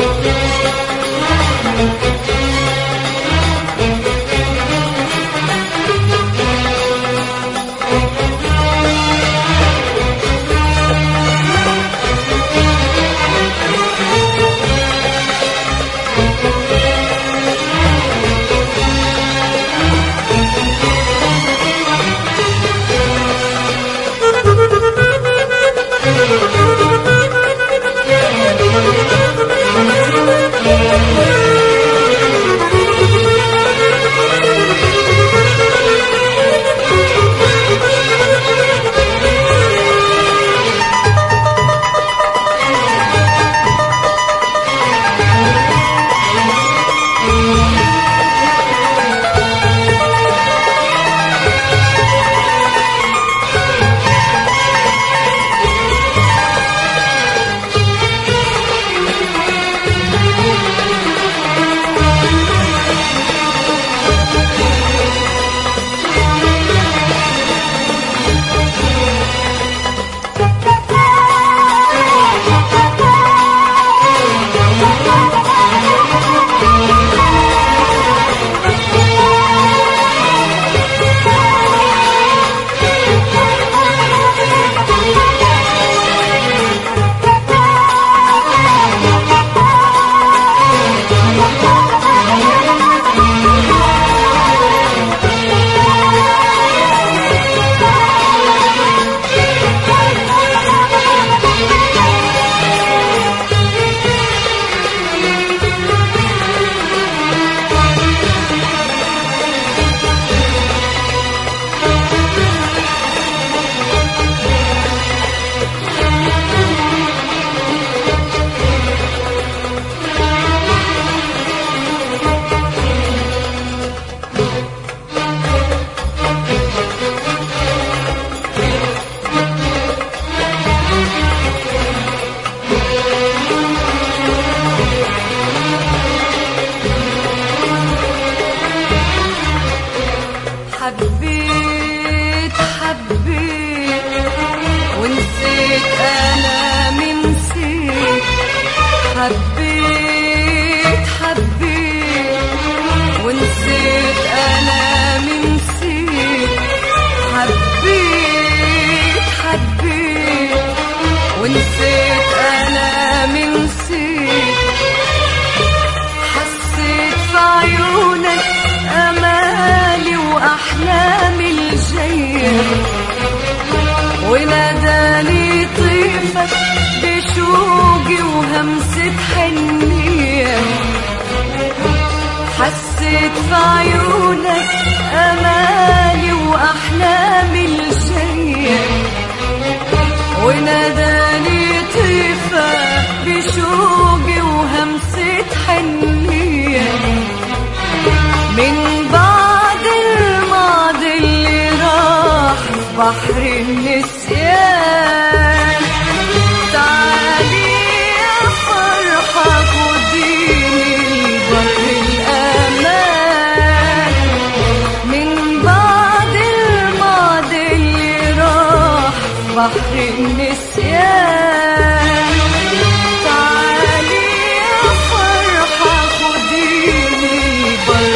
حبيت حبيت ونسيت انا من نسيت حبيت حبيت ونسيت انا من نسيت حبيت حبيت ونسيت انا من نسيت حسيت في عيونك امالي واحلامي الجايه وناداني طيفك بشوقي وهمسة حنية حسيت في عيونك امالي واحلامي الجايه وناداني طيفك بشوقي وهمسة حنية من بعد الماضي اللي راح في بحر النسيان تعالي يا فرحة خديني بر الأمان من بعد الماضي اللي راح في بحر النسيان تعالي يا فرحة خديني بر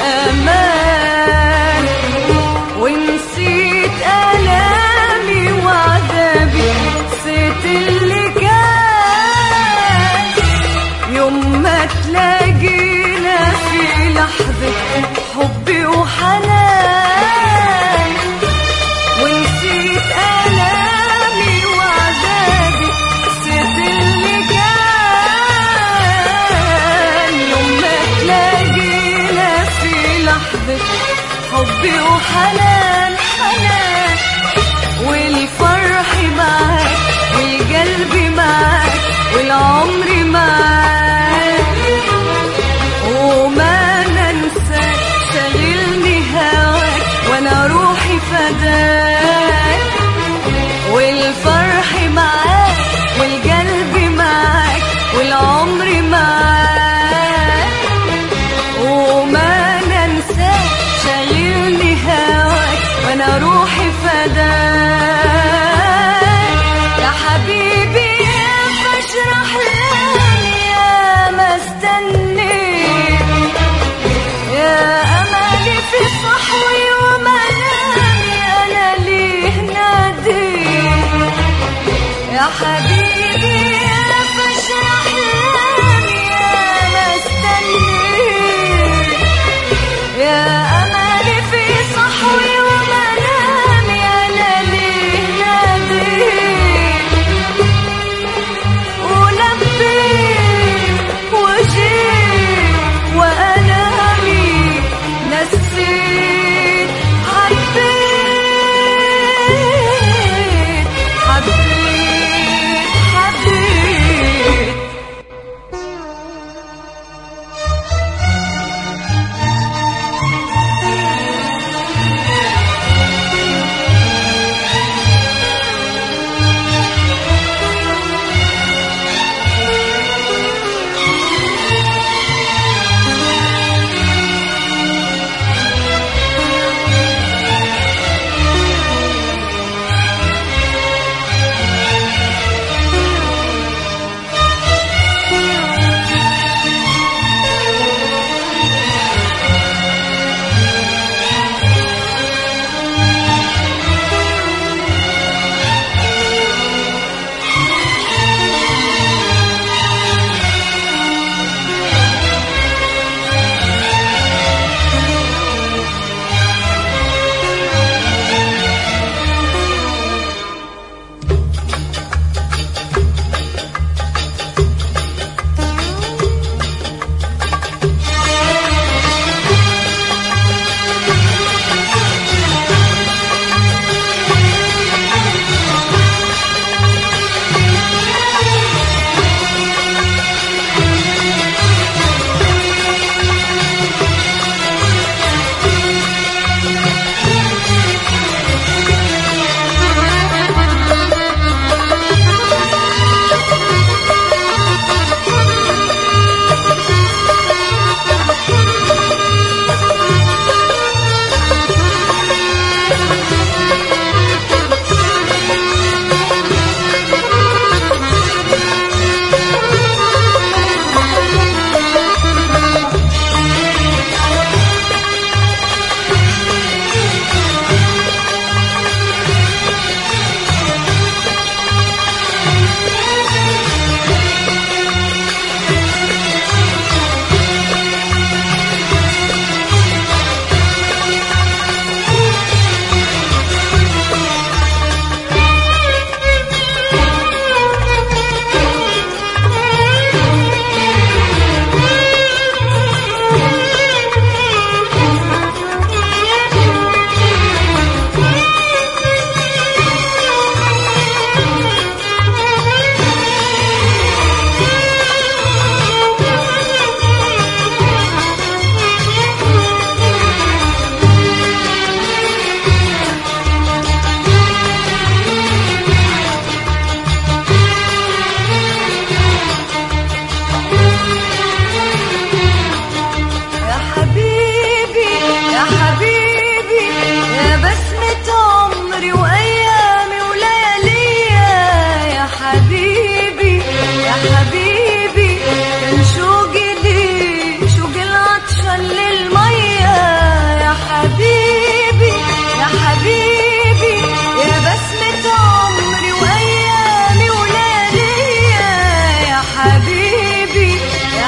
الأمان ونسيت ألامي وعذابي نسيت اللي كان يوم ما تلاقينا في لحظة حبي وحنان ونسيت ألامي وعذابي نسيت اللي كان يوم ما تلاقينا في لحظة حبي وحنان حنان والفرح معاك والقلب معاك والعمر معاك وما ننساك شاغلني هواك وانا روحي فداك والفرح معاك والقلب معاك والعمر معاك وما ننساك شاغلني هواك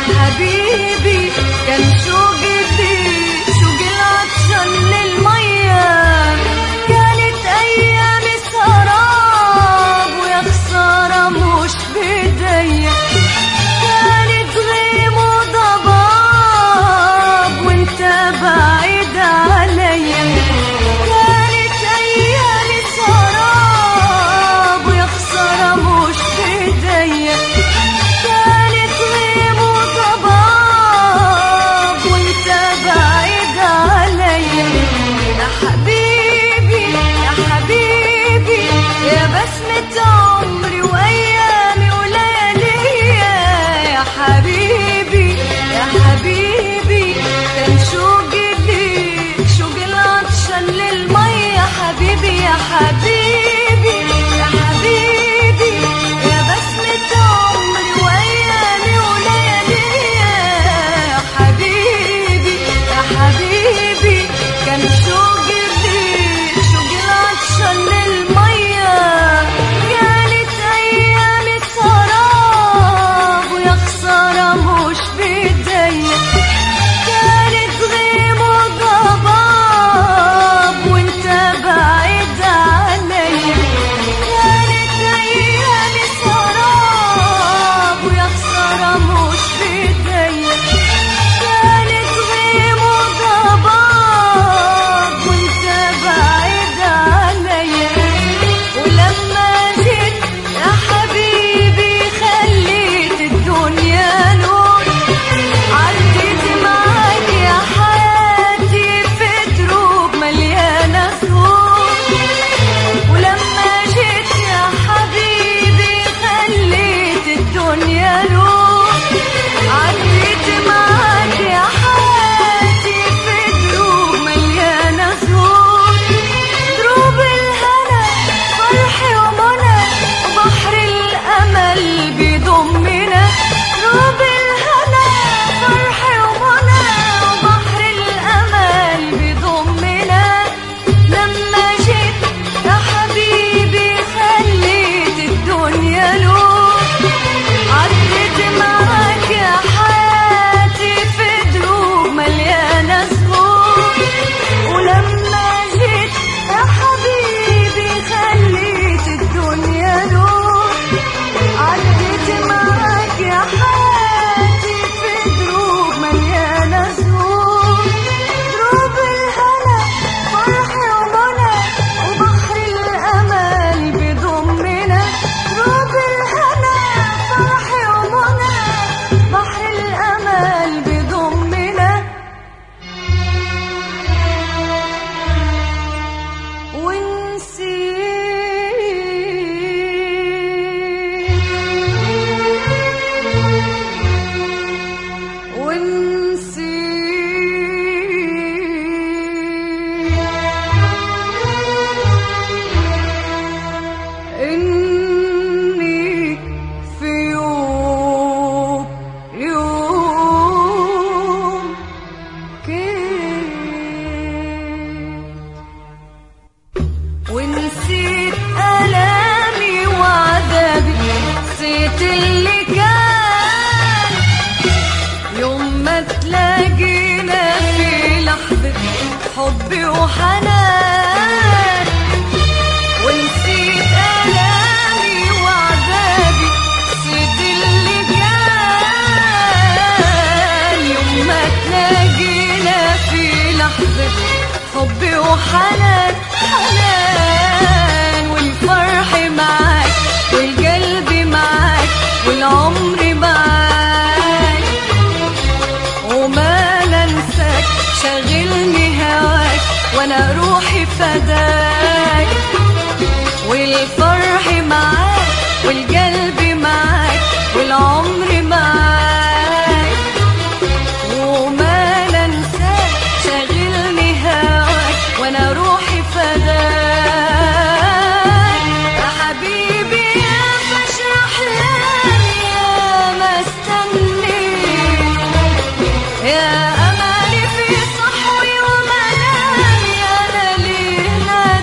حبيبي كان شوقي ليك شوقي العطشان للمية كانت أيام سراب ويا خسارة مش بإيديا كانت غيم وضباب وانت بعيد عليا كانت أيام سراب ويا خسارة مش بإيديا كانت غيم وضباب وانت بعيد عليا يا حبيبي يا حبيبي يا بسمة عمري وأيامي ولياليا يا حبيبي يا حبيبي كان شوقي ليك شوقي العطشان للمية يا حبيبي يا حبيبي يا حبيبي يا بسمة عمري وأيامي ولياليا يا حبيبي يا حبيبي كان شوقي ليك شوقي العطشان للمية كانت أيام سراب ويا خسارة مش بإيديا كانت غيم وضباب وانت بعيد عليا كانت أيام سراب ويا خسارة مش بإيديا كانت غيم وضباب وانت بعيد عليا ولما جيت يا حبيبي خليت الدنيا نور عديت معاك يا حياتي في دروب مليانة سهول ولما جيت يا حبيبي خليت الدنيا نور عديت معاك يا حياتي في دروب مليانة سهول دروب الهنا فرحي ومنى وبحر الأمل بيضمنا دروب الهنا فرحي ومنى وبحر الأمل بيضمنا لما جيت يا حبيبي خليت الدنيا نور عديت معاك يا حياتي في دروب مليانة سهول ولما جيت يا حبيبي خليت الدنيا نور عديت معاك يا حياتي في دروب مليانة سهول دروب الهنا فرحي ومنى وبحر الأمل بيضمنا دروب الهنا فرحي ومنى بحر الأمل بيضمنا ونسيت ونسيت إني في يوم يوم كنت ونسيت ألامي وعذابي نسيت اللي كان يوم ما تلاقينا في لحظة حب وحنان ونسيت ألامي وعذابي نسيت اللي كان يوم ما تلاقينا في لحظة حب وحنان حنان والفرح معاك والقلب معاك والعمر معاك وما ننساك شاغلني هواك وانا روحي فداك والفرح معاك والقلب معاك والعمر معاك وما ننساك شاغلني هواك وانا روحي فداك يا حبيبي يا فشل احلامي يا ما استنيت يا امالي في صحوي ومنامي انا ليه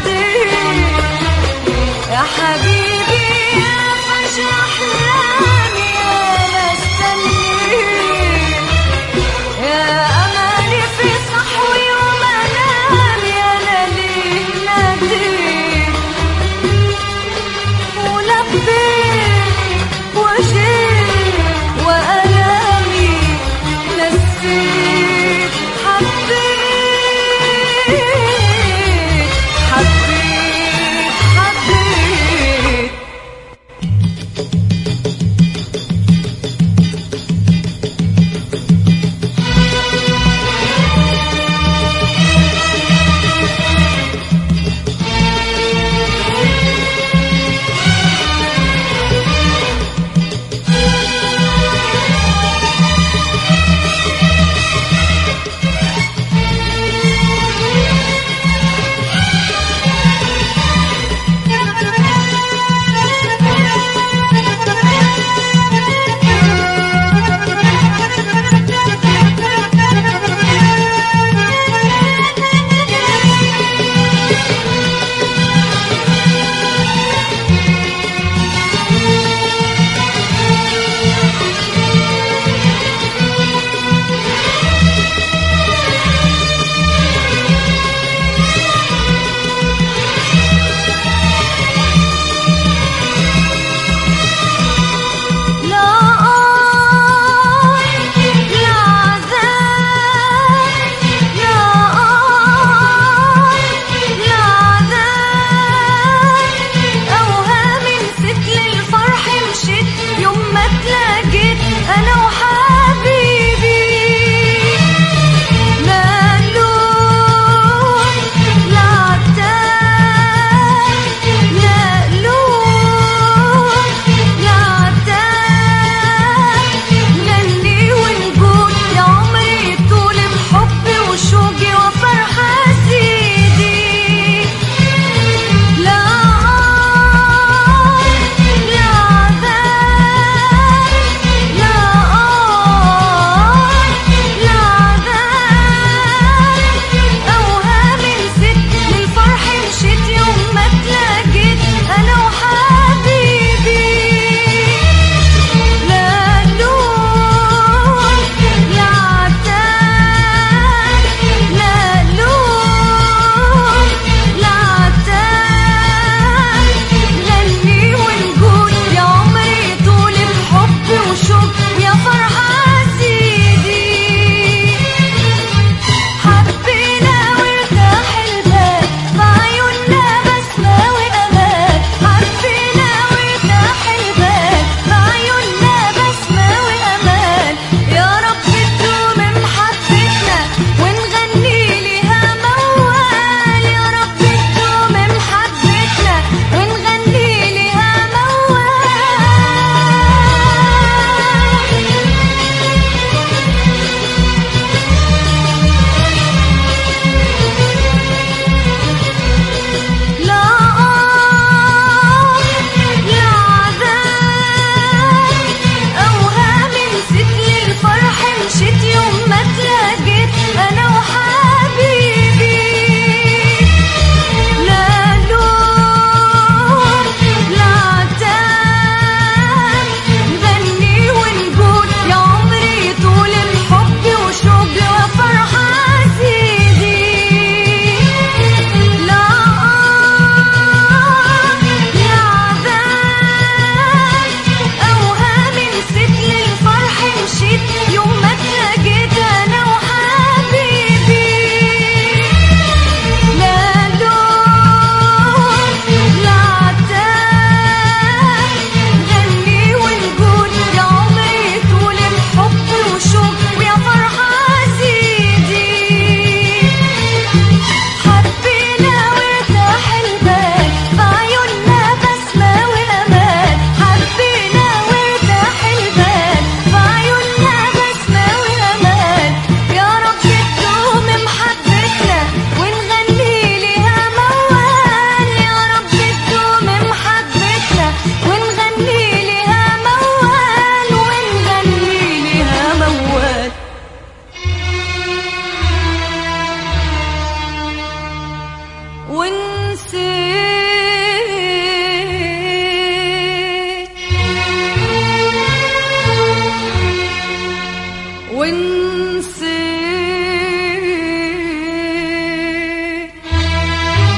ونسيت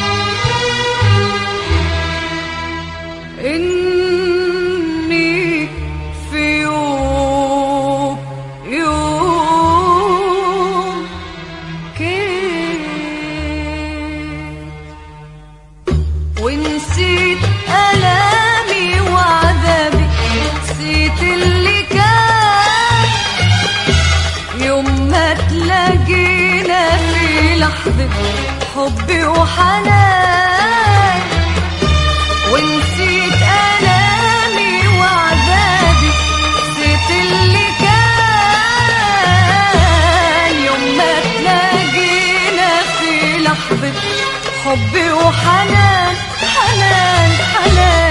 إني في يوم يوم كنت ونسيت ألامي وعذابي نسيت اللي كان يوم ما تلاقينا في لحظة حب وحنان ونسيت ألامي وعذابي نسيت اللي كان يوم ما تلاقينا في لحظة حب وحنان حنان حنان